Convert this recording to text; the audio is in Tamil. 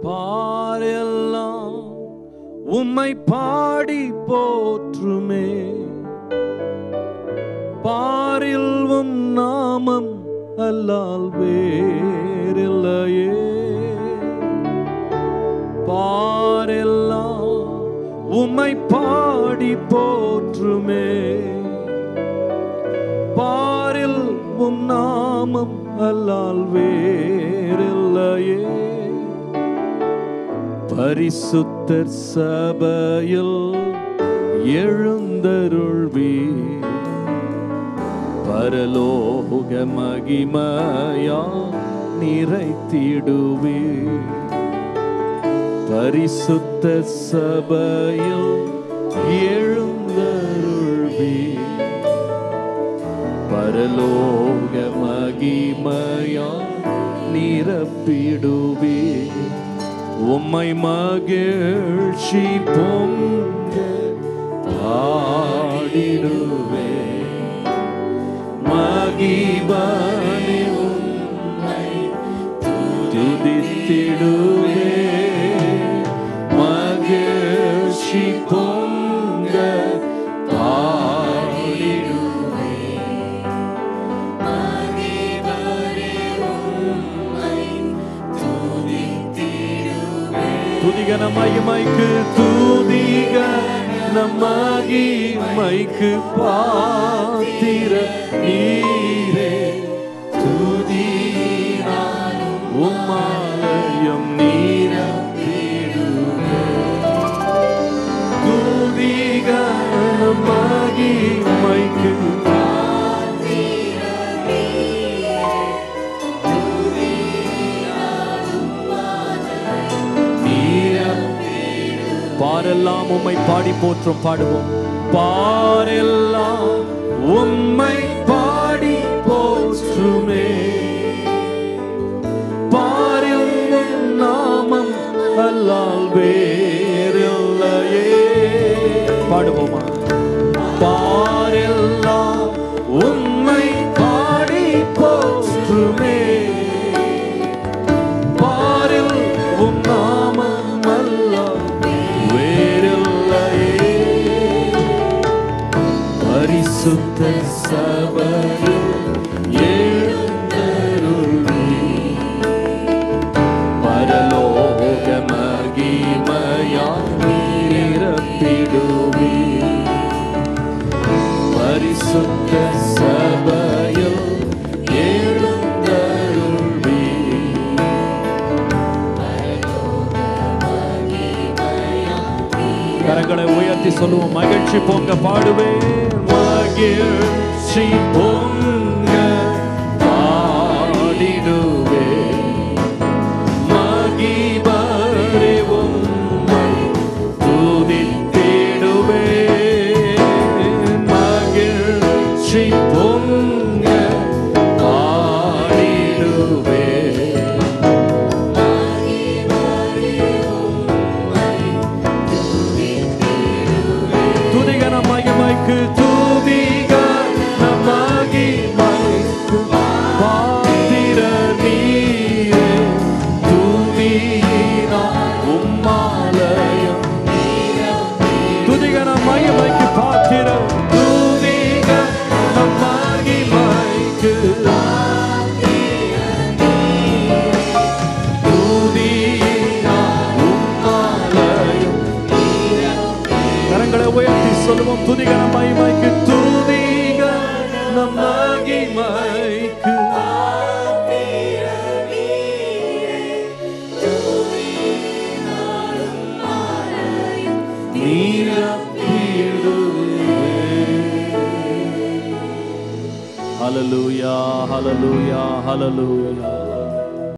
பாரெல்லாம் உம்மை பாடி போற்றுமே பாரில் உம் நாமம் அல்லால் வேறில்லையே பாரெல்லாம் உம்மை பாடி போற்றுமே பாரில் உம் நாமம் அல்லால் வேறில்லையே பரிசுத்தர் சபையில் எழுந்தருள்வி பரலோக மகிமையா நிறைத்திடுவே பரிசுத்த சபையில் எழுந்தருள்வி பரலோக மகிமையா நிரப்பிடுவே உம்மை மகிழ்ச்சி பொங்க பாடிடுவே மகிபனி உம்மை துதித்திடுவே மகிழ்ச்சி பொங்க பாடிடுவே துதிகன மகிமைக்கு துதிக மகிமைக்கு பாத்திர நீரே துதினாலும் உம்மாலயம் நீரத்திடுவே துதிகன மகிமைக்கு பாரெல்லாம் உம்மை பாடி போற்றும் பாடுவோம் பாரெல்லாம் உம்மை பாடி போற்றுமே பாரில் உம் நாமம் அல்லால் வேறில்லையே பாடுவோமா பாரெல்லாம் உம்மை பாடி போற்றுமே பாரில் உம் நாமம் அல்லால் வேறில்லையே பரிசுத்த சபையில் எழுந்தருளி பரலோக மகிமையாய் நிரப்பிடுவே பரிசுத்த சபையில் எழுந்தருள்வி கரங்களை உயர்த்தி சொல்லுவோம் மகிழ்ச்சி பொங்க பாடுவேன் மகிழ்ச்சி பொங்க பாடிடுவே மகிபரே உம்மை துதித்திடுவே மகிழ்ச்சி பொங்க பாடிடுவே துதிகன மகிமைக்கு துதிகன மகிமைக்கு பாத்திர நீரே துதினா உம்மாலயம் துதிகன மகிமைக்கு பாத்திர துதிகன மகிமைக்கு துதினா உம்மாலயம் கரங்களை உயர்த்தி சொல்லுவோம் துதிகன மகிமைக்கு துதிகன மகிமைக்கு ஹalleluya ஹalleluya ஹalleluya